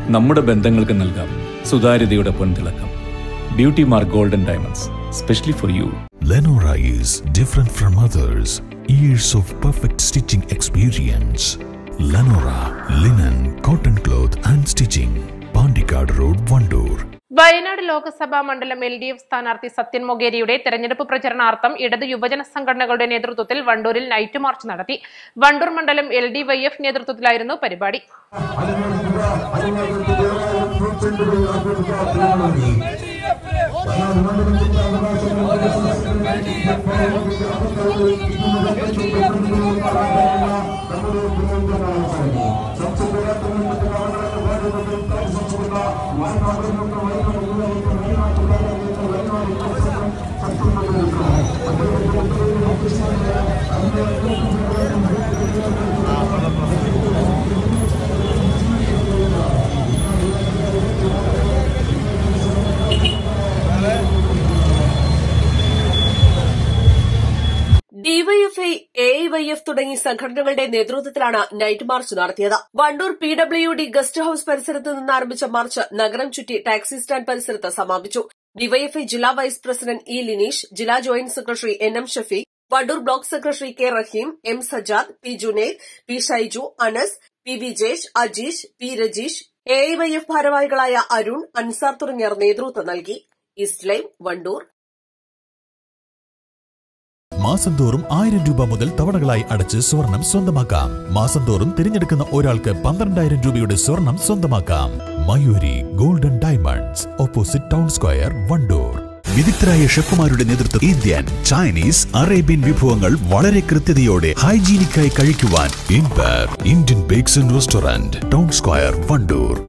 നമ്മുടെ ബന്ധങ്ങൾക്ക് നൽകാം സുതാര്യതയുടെ പൊൻതിളക്കം beauty mark golden diamonds specially for you Lenora is different from others. Years of perfect stitching experience. Lenora linen, cotton cloth and stitching. Pandikad Road, Vandoor. Wayanad Lok Sabha മണ്ഡലം L D F സ്ഥാനാർത്ഥി സത്യൻ മൊഗേരിയുടെ തെരഞ്ഞെടുപ്പ് പ്രചരണാർത്ഥം ഇടത് യുവജന സംഘടനകളുടെ നേതൃത്വത്തിൽ വണ്ടൂരിൽ നൈറ്റ് മാർച്ച് നടത്തി വണ്ടൂർ മണ്ഡലം എൽ ഡി വൈ എഫ് നേതൃത്വത്തിലായിരുന്നു പരിപാടി ഡിവൈഎഫ്ഐ എ വൈ എഫ് തുടങ്ങി സംഘടനകളുടെ നേതൃത്വത്തിലാണ് നൈറ്റ് മാർച്ച് നടത്തിയത് Vandoor P W D guest house പരിസരത്ത് നിന്ന് ആരംഭിച്ച മാർച്ച് നഗരം ചുറ്റി ടാക്സി സ്റ്റാൻഡ് പരിസരത്ത് സമാപിച്ചു ഡിവൈഎഫ്ഐ ജില്ലാ വൈസ് പ്രസിഡന്റ് ഇ ലിനീഷ് ജില്ലാ joint secretary N M Shafeeq Vandoor block secretary K Raheem M Sajad P Junaid P Shaiju Anas P Vijesh Ajeesh P Rajeesh A Y F ഭാരവാഹികളായ അരുൺ അൻസാർ തുടങ്ങിയവർ നേതൃത്വം നൽകി ഈസ്റ്റ് ലൈവ് വണ്ടൂർ മാസം തോറും ആയിരം രൂപ മുതൽ തവണകളായി അടച്ച് സ്വർണം സ്വന്തമാക്കാം മാസം തോറും തിരഞ്ഞെടുക്കുന്ന ഒരാൾക്ക് പന്ത്രണ്ടായിരം രൂപയുടെ സ്വർണം സ്വന്തമാക്കാം Mayuri golden diamonds opposite town square Vandoor വിദഗ്ധരായ ഷെഫുമാരുടെ നേതൃത്വം ഇന്ത്യൻ ചൈനീസ് അറേബ്യൻ വിഭവങ്ങൾ വളരെ കൃത്യതയോടെ ഹൈജീനിക്കായി കഴിക്കുവാൻ ഇൻപർ Indian bakes and restaurant town square Wandoor